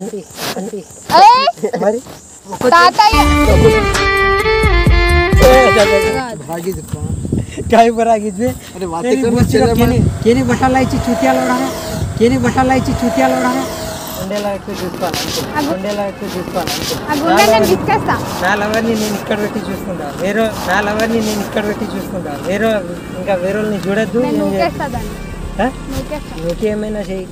ఏయ్, మరి తాతయ్య भागी देखो काय बरागिದ್ವಿ अरे बातें करना चले केनी केनी बटाला इची चुतिया लोडा केनी बटाला इची चुतिया लोडा గుండెలా ఎక్కువ చూసుకోవాలి గుండెలా ఎక్కువ చూసుకోవాలి ఆ గుండె నేను బిక్కేస్తా నా లవర్ని నేను ఇక్కడ పెట్టి చూసుకుంటా వేరే నా లవర్ని నేను ఇక్కడ పెట్టి చూసుకుంటా వేరే ఇంకా వేరే వాళ్ళని చూడొద్దు నేను ఏం చేయొద్దు. నూకేస్తా దాన్ని ఆ? నూకేస్తా నువ్వేమైనా చెయ్యి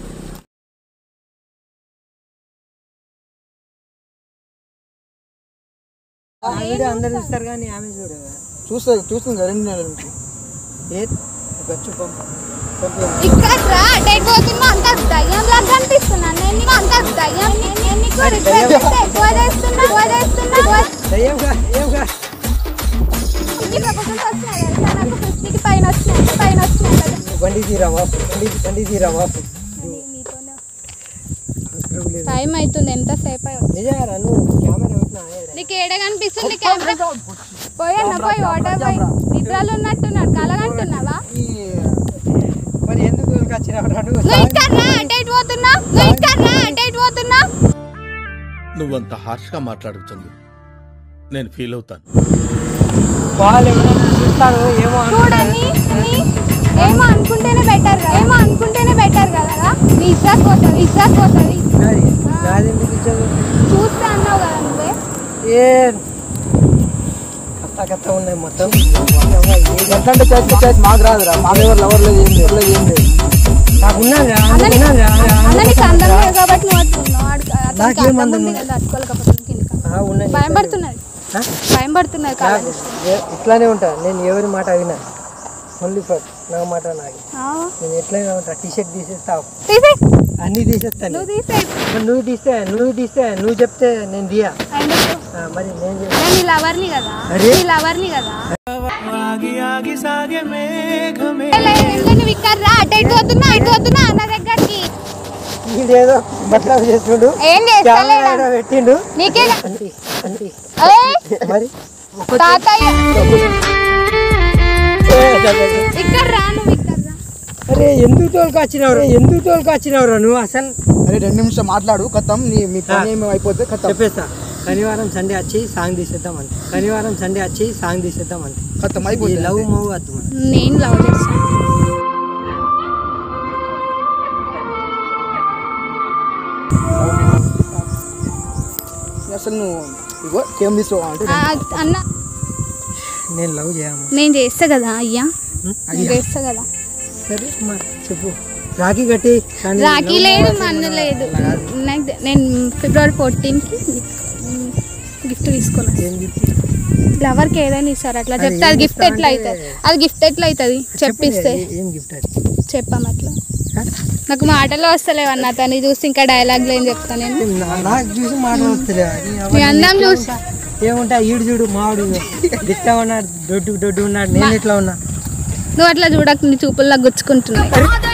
ఆ వీడియో అందరు చూస్తారు కానీ ఆమె చూడు చూస్తా చూస్తుంది కదా రెండు నెలల నుంచి ఏ గచ్చు పంపు పంపు ఇక్కడ రా డేట్ పోతున్నా అంత దయ్యం లాగా కనిపిస్తున్నా నేను నీకు అంత దయ్యం నేను నీకు రిక్వెస్ట్ చేస్తే ఎక్కువ చేస్తున్నా ఎక్కువ చేస్తున్నా ఎక్కువ- దయ్యంగా దయ్యంగా ఈ ప్రపోజల్స్ వస్తున్నాయి తెలుసా నాకు ఫిఫ్టీకి పైన వచ్చినాయి పైన వచ్చినాయి కదా బండి తీరా వాపు బండి బండి తీరా వాపు నీతోనే అవసరం లేదు టైం అవుతుంది ఎంతసేపు అయ్యి నిజంగా నువ్వు కెమెరా పెట్టినా నీకు ఏడ కనిపిస్తుంది కెమెరా పోయన్న పోయి వాటర్ పోయి నిద్రలో ఉన్నట్టున్నాడు కలగంటున్నావా ఈ మరి ఎందుకు వచ్చినావు నువ్వు నువ్వు ఇక్కడ రా డేట్ పోతున్నా నువ్వు ఇక్కడ రా డేట్ పోతున్నా నువ్వంత హార్ష్గా మాట్లాడుతుంది నేను ఫీల్ అవుతాను వాళ్ళు ఎవరైనా చూస్తారు ఏమో అనుకుంటారు. చూడని ఏమో అనుకుంటేనే బెటర్ కదా ఏమో అనుకుంటేనే బెటర్ కదా నీ ఇజ్జత్ పోతుంది ఇజ్జత్ పోతుంది నాది నాది ఎందుకు ఇచ్చావు చూస్తే అన్నావు కదా నువ్వే ఏ కత్త కత్త ఉన్నాయి మొత్తం ఎట్లంటే చేతి చేతి మాకు రాదురా మా దగ్గర లవర్ లేదు ఏం లేదు ఏం లేదు నాకు ఉన్నది అన్నని ఉన్నది అన్న నీకు అందం లేదు కాబట్టి నువ్వు అట్టుకున్నావు అడుగు- అతనికి నాకేం అందం అందం ఉంది కదా అట్టుకోలేకపోతే కిందకి ఉన్నది భయం పడుతున్నది ఆ? భయం పడుతున్నది కాదు నాకు ఏ- ఇట్లానే ఉంటా నేను ఎవరి మాట వినా ఓన్లీ ఫర్ నా మాట నాకు నేను ఎట్లయినా ఉంటా టీ షర్ట్ తీసేస్తా తీసే అన్ని తీసేస్తాను నువ్వు తీసే మరి నువ్వు తీస్తే నువ్వు తీస్తే నువ్వు చెప్తే నేను దియా ఎందుకు ఆ, మరి నేను చెప్తా నేను నీ లవర్ని కదా అరే. నీ లవర్ని కదా లే, ఎందుకు నువ్వు ఇక్కడ రా అటు ఇటు పోతున్నా ఇటు పోతున్నా అన్న దగ్గరికి వీడేదో బట్టలు చేస్తుండు ఏం చేస్తలేడా కెమెరా పెట్టిండు నీకే అంతే అంతే ఏయ్, మరి తాతయ్య ఇక్కడ రా నువ్వు ఇక్కడ రా అరే ఎందుకు తోలుకొచ్చినావు ఎందుకు తోలుకొచ్చినావురా నువ్వు అసలు అరే రెండు నిమిషం మాట్లాడు కథం నీ మీ పని ఏమి అయిపోతే కథం చెప్పేస్తా శనివారం సండే వచ్చి సాంగ్ తీసేద్దాం అంతే శనివారం సండే వచ్చి సాంగ్ తీసేద్దాం అంతే కథం ఈ అయిపోతుంది లవ్ మూవ్ వద్దు మనకి. నేను లవ్ చేస్తాను అసలు నువ్వు ఇగో ఏం తీసుకోవా అంటే ఆ, అన్న నేను లవ్ చేయము నేను చేస్తా కదా అయ్యా నేను చేస్తా కదా సరే మరి చెప్పు రాఖీ కట్టి కానీ రాఖీ love లేదు మూవ్ మన వద్దు లేదు అలా కాదు. నాకు నేను ఫిబ్రవరి ఫోర్టీన్కి గిఫ్ట్ తీసుకున్నాను ఏం చెప్తే? లవర్కి ఏదైనా ఇస్తారు అట్లా అది చెప్తే ఏం అది గిఫ్ట్ ఇస్తా ఎట్లా అంటే- అవుతుంది అది గిఫ్ట్ ఎట్లా అవుతుంది చెప్పిస్తే ఏ- ఏం గిఫ్ట్ అది చెప్పాం అట్లా హ? నాకు మాటలు వస్తలేవన్న తను చూసి ఇంకా డైలాగ్లు ఏం చెప్తా నేను నా- నాకు చూసి మాట్లాడుతులే మీ అందం చూసి ఏముంటా ఈడు చూడు మావాడు దిట్ట ఉన్నాడు దొడ్డు దొడ్డు ఉన్నాడు నేను ఎట్లా ఉన్నా నువ్వు అట్లా చూడక నీ చూపుల్లో గుచ్చుకుంటున్నాయి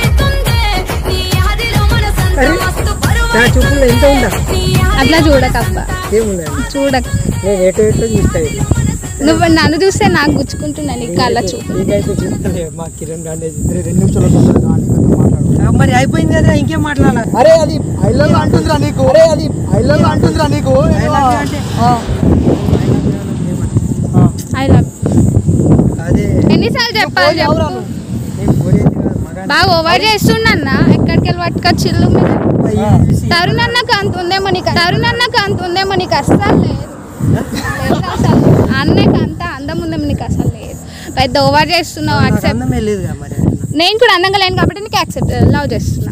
అరే నా చూపుల్లో ఎంత ఉందా అట్లా చూడకప్ప ఏముందా చూడక నేను ఎటో ఎటో చూస్తాయి నువ్వు నన్ను చూస్తే నాకు గుచ్చుకుంటున్నాయి నీ కళ్ళ చూపు నీకైతే చూస్తలే మా కిరణ్ గాండే అరే రెండు నిమిషాలు తొందరగా కానీ కథం మాట్లాడు మరి అయిపోయింది కదా ఇంకేం మాట్లాడాలి అరే అది ఐ లవ్ అంటుందిరా నీకు అరే అది ఐ లవ్ అంటుందిరా నీకు I love you అంటే? ఆ. ఐ లవ్ అదే ఎన్నిసార్లు చెప్పాలి చెప్పు నేను కోరేది కాదు మగాడిని. బాగా ఓవర్ చేస్తున్నా ఎక్కడికి వెళ్ళి పట్టుకొచ్చి ఇల్లు మీద అయ్యి చూసి తరుణ్ అన్నకు అంత ఉందేమో నీకు తరుణ్ అన్నకు అంత ఉందేమో నీకు అస్సలు లేదు లేదు అసలు అన్నకి అంత అందం ఉందేమో నీకు అసలు లేదు పెద్ద ఓవర్ చేస్తున్నావు నాకు యాక్సెప్ట్ అందమే లేదు కదా మరి నేను కూడా అందంగా లేను కాబట్టి నీకు యాక్సెప్ట్ లవ్ చేస్తున్నా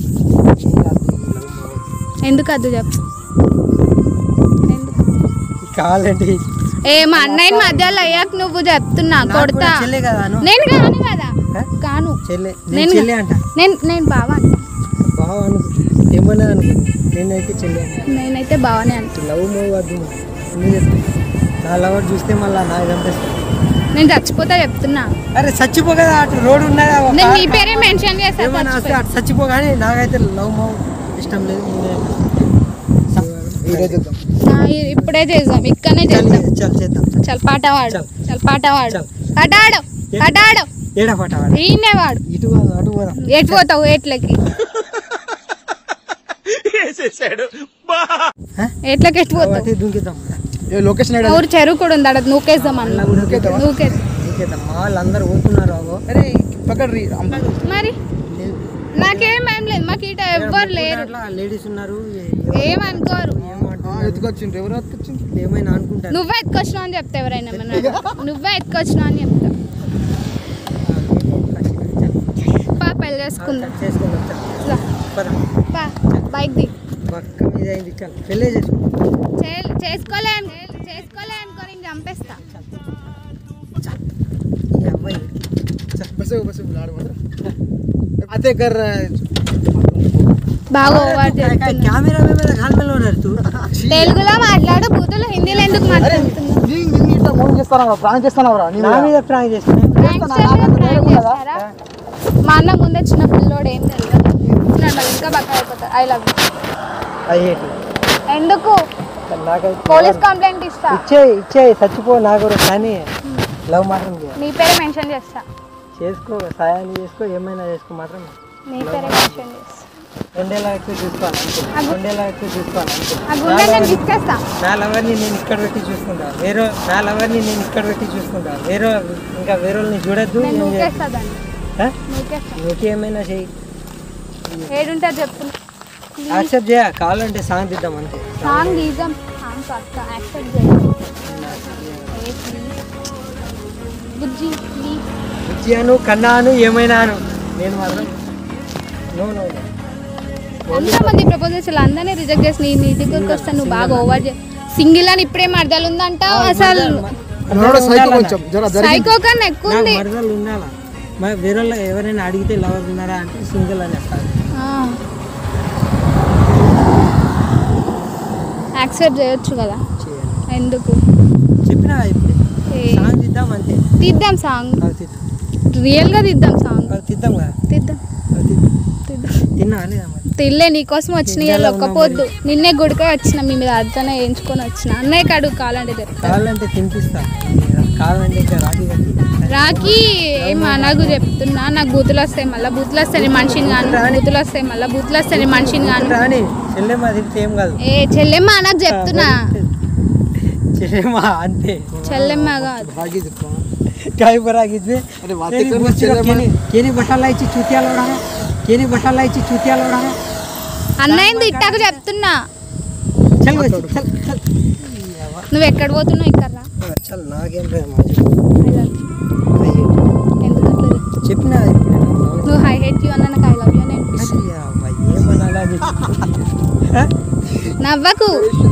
ఎందుకు అద్దు చెప్పు ఎందుకు కావాలంటే ఏ మా అన్నయ్య మధ్యలో అయ్యాక నువ్వు చెప్తున్నా నాకు కొడతా కూడా చెల్లె కదా అను నేను కాను కదా హ? కాను చెల్లె నేను నేను చెల్లె అంట నేను నేను బావా బావ అనుకో ఏమన్నా అనుకో నేనైతే చెల్లె అంట నేనైతే బావనే అంట లవ్ మూవ్ వద్దు మరి. ఎందుకు చెప్తా నా లవర్ చూస్తే మళ్ళీ నాకు చంపేస్తా నేను చచ్చిపోతా చెప్తున్నా అరే చచ్చిపో కదా అటు రోడ్ ఉన్నదా ఒక నేను నీ కార్ పేరే మెన్షన్ ఏమన్నా వస్తే చేస్తాను అటు చచ్చిపో కానీ నాకైతే లవ్ మూవ్ ఇష్టం లేదు నేనే ఈరోజు చేద్దాం ఇప్పుడే చేద్దాం ఇక్కడనే చల్ చేద్దాం చల్ చేద్దాం చల్ పాట వాడు చల్. చల్ పాట వాడు చల్. పాట ఆడు పాట ఆడు ఏడా పట్ట వాడు ఈయనే వాడు ఇటు కాదు అటు పోదాం ఎటు పోతావు ఎట్లకి వేసేసాడు ఎట్లకి ఎట్టిపోతావు అటు దుంకిద్దాం ఏ లొకేషన్ ఏడా? ఊరు చెరువు కూడా ఉంది అక్కడ నూకేద్దాం అన్న నూకేద్దామా? నూకేద్దాం దుంకిద్దాం మా వాళ్ళందరూ పోతున్నారు అగో అరే పక్కన రీ అమ్మ. మరి నాకేం ఏం లేదు మాకు ఇట ఎవ్వరు లేరు అట్లా లేడీస్ ఉన్నారు ఏ- ఏమనుకోరు ఆ, ఎత్తుకొచ్చిండ్రు ఎవరు ఎత్తుకొచ్చిండ్రు ఏమైనా అనుకుంటారు నువ్వే ఎత్తుకొచ్చినావు అని చెప్తా ఎవరైనా ఏమన్నా నువ్వే ఎత్తుకొచ్చినావు అని చెప్తా పా పెళ్ళి చేసుకుందాం చేసుకుందాం రా, పద పా బైక్ ది పక్క మీద అయింది చాలు పెళ్ళే చేసుకుందాం చే- చేసుకోలే అను- చేసుకోలే అనుకోని ఇంక చంపేస్తా ఈ అబ్బాయి బస్సు బస్సు ఆడ మాత్రం అతే కర్ బాగా ఓవర్ చేస్తున్నా కెమెరా మీద కాల్మెలో ఉన్నారు తూ తెలుగులో మాట్లాడు బూతులు హిందీలో ఎందుకు మాట్లాడుతున్నావు నేను ఇట్లా మూవ్ చేస్తాను ప్రాణం చేస్తాను రా నా మీద ప్రాంక్ చేస్తున్నా Prankster మీద prank చేస్తారా? మా అన్న ముందే చిన్న పిల్లోడు ఏం తెలియదు నన్ను ఇంకా బక్క అయిపోతారు ఐ లవ్ ఐ హేట్ ఎందుకు నాకైతే పోలీస్ కంప్లైంట్ ఇస్తా ఇచ్చే ఇచ్చే చచ్చిపో నాకు కానీ లవ్ మాత్రం చేయాలి నీ పేరు మెన్షన్ చేస్తా చేసుకో సాయాలు చేసుకో ఏమైనా చేసుకో మాత్రం నీ పేరే మెన్షన్ చేస్తా రెండేళ్ళ ఎక్కువ చూసుకోవాలి అంతే రెండేళ్ళ ఎక్కువ చూసుకోవాలి అంతే ఆ గుండె నేను తీసుకొస్తా నా లవర్ని నేను ఇక్కడ పెట్టి చూసుకుంటా వేరే నా లవర్ని నేను ఇక్కడ పెట్టి చూసుకుంటా వేరే ఇంకా వేరే వాళ్ళని చూడొద్దు నేను ఏం చేయొద్దు. నూకేస్తా దాన్ని ఆ? నూకేస్తా నువ్వు ఏమైనా చెయ్యి ఏడుంటే చెప్పు యాక్సెప్ట్ చేయ కావాలంటే సాంగ్ తీద్దాం అంతే సాంగ్ గీజం సాంగ్ పక్క యాక్సెప్ట్ చేయాలి ఏ please. బుజ్జి ప్లీజ్ విజయాను కన్నాను ఏమైనాను నేను మాత్రం నో నో ఎంతమంది ప్రపోజల్స్ అందరినీ రిజెక్ట్ చేసి నీ నీ దగ్గరికి వస్తే నువ్వు బాగా ఓవర్ చే సింగిల్ అని ఇప్పుడే మర్దలు ఉందంటావు అసలు మనోడు సైకో కొంచెం జర జరిగింది సైకో కన్నా ఎక్కువ నాకు ఉంది మరదలు ఉండాలా మరి వేరే వాళ్ళు ఎవరైనా అడిగితే లవర్ ఉన్నారా అంటే సింగిల్ అని చెప్తాను యాక్సెప్ట్ చేయొచ్చు కదా చేయాలి ఎందుకు చెప్పినా ఇప్పుడు ఏ, సాంగ్ తీద్దాం అంతే తీద్దాం సాంగ్ అది తీద్దాం రియల్గా తీద్దాం సాంగ్ అది తీద్దాం కదా తీద్దాం అది తీద్దాం తీద్దాం తిన్నా లేదా మరి తిల్లే నీకోసం వచ్చిన ఇవాళ ఒక్కపోద్దు నిన్నే గుడిక వచ్చిన మీ మీద అర్థనే వేయించుకొని వచ్చిన అన్నయ్య కడుగు కావాలంటే చెప్తా కావాలంటే తినిపిస్తా కావాలంటే ఇంకా రాగి కట్టి రాకి ఏం అనగు చెప్తున్నా నాకు బూతులు వస్తాయి మళ్ళీ బూతులు వస్తాయి నేను మనిషిని కాను బూతులు వస్తాయి మళ్ళీ బూతులు వస్తాయి నేను మనిషిని కాను రాని చెల్లెమ్మ తింటే ఏం కాదు ఏ చెల్లెమ్మ నాకు చెప్తున్నా చెల్లెమ్మ అంతే చెల్లెమ్మ కాదు भागी देखो काय बरागिದ್ವಿ अरे बातें करने चले केनी केनी बटाला इची चुतिया लोडाना केनी बटाला इची चुतिया लोडाना అన్నయ్య తిట్టాక చెప్తున్నా चल बच्ची चल चल నువ్వు ఎక్కడ పోతున్నావు ఇక్కడ రా चल నాగేం రే మాజీ I love you. ఎందుకు అట్లా చెప్తున్నావు? చెప్పినా ఇప్పుడు నువ్వు హై హెట్ యూ అన్న నాకు ఐ లవ్ యూ అని అనిపిస్తుంది ఏమనాలా నవ్వకు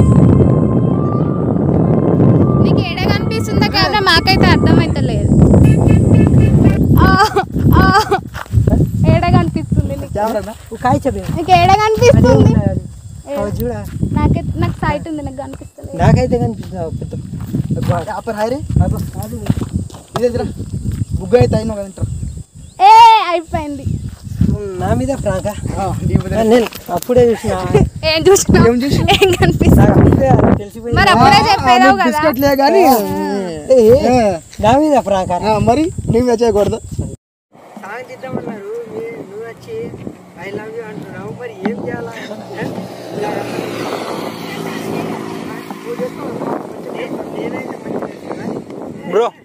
నీకు ఏడ కనిపిస్తుందా కెమెరా మాకైతే అర్థమైతలేదు ఆ, ఆ, ఏడ కనిపిస్తుంది నీకు काय చెప్పే నీకు ఏడ కనిపిస్తుంది చూడా నాకే నాకు సైట్ ఉంది నాకు కనిపిస్తలేదు నాకైతే కనిపిస్తుంది పెద్ద అప్పుడు హాయ్ రే ఇదే జరా బుగ్గ అయితే అయినా కదా ఏ అయిపోయింది నా మీద ఫ్రాంకా నీ మీద నేను అప్పుడే చూసిన ఏం చూసినా ఏం చూసినావు? ఏం కనిపిస్తుంది నాకు అప్పుడే అది తెలిసిపోయింది మరి అప్పుడే చెప్పేదావు కదా బిస్కెట్లే కానీ ఏ, ఏ, నా మీద ఫ్రాంకా మరి నువ్వు చేయకూడదు సాంగ్ చేద్దామన్నారు మీ- నువ్వు వచ్చి ఐ లవ్ యూ అంటున్నావు మరి ఏం చేయాలా ఏ? ఇలా నువ్వు చేసుకో. మంచిగా చేసుకో. నేనైతే మంచిగా చేస్తాను. బ్రో